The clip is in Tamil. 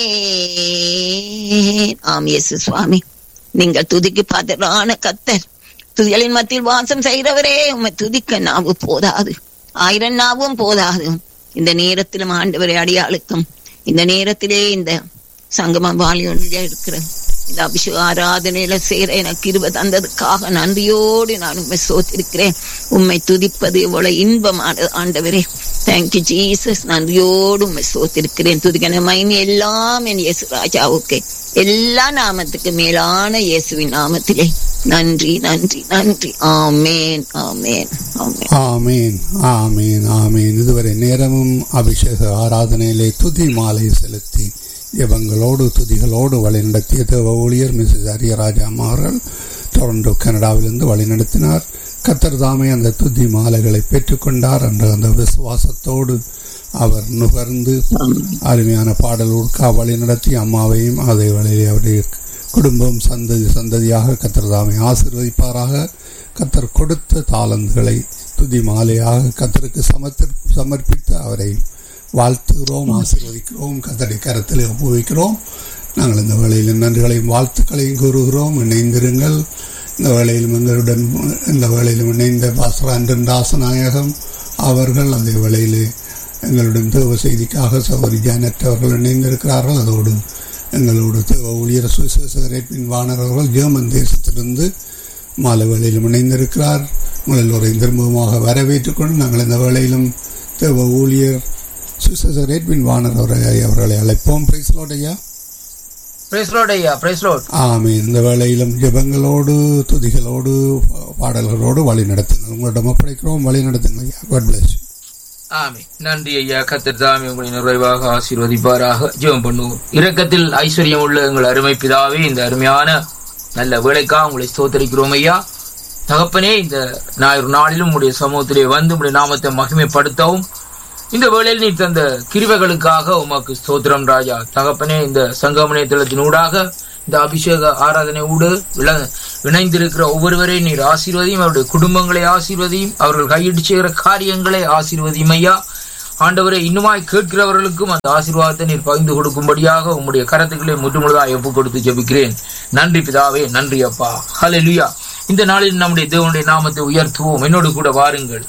ஆம் இயேசு சுவாமி நீங்கள் துதிக்கு பாத்திரான கத்தர் துதிகளின் மத்தியில் வாசம் செய்கிறவரே உம்மை துதிக்க நாவு போதாது ஆயிரம் நாவும் போதாது இந்த நேரத்திலும் ஆண்டவரை அடியாளுக்கும் இந்த நேரத்திலே இந்த சங்கம வாலியொன்றிலே இருக்கிற இந்த அபிஷேக ஆராதனையில சேர எனக்கு இருப தந்ததுக்காக நன்றியோடு நான் உண்மை சோத்திருக்கிறேன் உண்மை துதிப்பது இவ்வளவு இன்பமானது ஆண்டவரே தேங்க்யூ ஜீசஸ் நன்றியோடு உண்மை சோத்திருக்கிறேன் துதிக்கன மகிமை எல்லாம் என் இயேசு ராஜாவுக்கு எல்லா நாமத்துக்கு மேலான இயேசுவின் நாமத்திலே நன்றி நன்றி நன்றி ஆமேன் ஆமேன் ஆமேன் ஆமீன் ஆமீன் ஆமீன் இதுவரை நேரமும் அபிஷேக ஆராதனையிலே துதி மாலை செலுத்தி ஜெபங்களோடு துதிகளோடு வழிநடத்திய தேவ ஊழியர் மிஸ்ஸஸ் அரியராஜா அம்மா அவர்கள் டொரண்டோ கனடாவிலிருந்து வழிநடத்தினார் கத்தர் தாமே அந்த துதி மாலைகளை பெற்றுக்கொண்டார் என்ற அந்த விசுவாசத்தோடு அவர் நுகர்ந்து அருமையான பாடலுக்கா வழி நடத்தி அம்மாவையும் அதே வழியிலே அவருடைய குடும்பம் சந்ததி சந்ததியாக கத்தர் தாமே ஆசீர்வதிப்பாராக கத்தர் கொடுத்த தாளந்துகளை துதி மாலையாக கத்தருக்கு சமர்த்தி சமர்ப்பித்து அவரை வாழ்த்துகிறோம் ஆசீர்வதிக்கிறோம் கத்தரை கரத்தில் ஒப்புவிக்கிறோம் நாங்கள் இந்த வேளையில் நன்றிகளையும் வாழ்த்துக்களையும் கூறுகிறோம் இணைந்திருங்கள் இந்த வேளையிலும் எங்களுடன் இந்த வேளையிலும் இணைந்த பாஸ்ரா அன்றன் ராசநாயகம் அவர்கள் அதே வேளையிலே எங்களுடன் தேவ செய்திக்காக சௌரி ஜானட் அவர்கள் இணைந்திருக்கிறார்கள் அதோடு எங்களோடு தேவ ஊழியர் சுவிசேஷரேட்பின் வாணர் அவர்கள் ஜெர்மன் தேசத்திலிருந்து மாலை வேளையிலும் இணைந்திருக்கிறார் உங்கள் எல்லோரையும் திரும்பமாக வரவேற்றுக் கொண்டு நாங்கள் இந்த வேளையிலும் தேவ ஊழியர் சுவிசேஷரேட்பின் வாணர் அவரை அவர்களை அழைப்போம் பிரைஸ்லோட் ஐயா பிரைஸ் லார்ட் ஐயா பிரைஸ் லார்ட் ஆமே இந்த வேளையிலும் ஜெபங்களோடு துதிகளோடு பாடல்களோடு வழி நடத்துங்கள் உங்களிடம் ஒப்படைக்கிறோம் வழி நடத்துங்கள் ஐயா காட் பிளஸ் ஆமே நன்றி ஐயா கத்தர் தாமே உங்களை நிறைவாக ஆசீர்வதிப்பாராக ஜெபம் பண்ணுவோம் இரக்கத்தில் ஐஸ்வர்யம் உள்ள எங்கள் அருமை பிதாவே இந்த அருமையான நல்ல வேலைக்காக உங்களை ஸ்தோத்தரிக்கிறோம் ஐயா தகப்பனே இந்த ஞாயிறு நாளிலும் உடைய சமூகத்திலே வந்து உடைய நாமத்தை மகிமைப்படுத்தவும் இந்த வேளையில் நீ தந்த கிருவைகளுக்காக உமக்கு ஸ்தோத்திரம் ராஜா தகப்பனே இந்த சங்கமனை தளத்தினூடாக இந்த அபிஷேக ஆராதனை ஊடு இள- இணைந்திருக்கிற ஒவ்வொருவரையும் நீர் ஆசீர்வதியும் அவருடைய குடும்பங்களை ஆசீர்வதியும் அவர்கள் கையிட்டு செய்கிற காரியங்களை ஆசீர்வதியும் ஐயா ஆண்டவரை இன்னுமாய் கேட்கிறவர்களுக்கும் அந்த ஆசீர்வாதத்தை நீர் பகிர்ந்து கொடுக்கும்படியாக உம்முடைய கரத்துக்களை முற்றுமுழுதாக ஒப்பு கொடுத்து ஜெபிக்கிறேன் நன்றி பிதாவே நன்றி அப்பா ஹalleluya இந்த நாளில் நம்முடைய தேவனுடைய நாமத்தை உயர்த்துவோம் என்னோடு கூட வாருங்கள்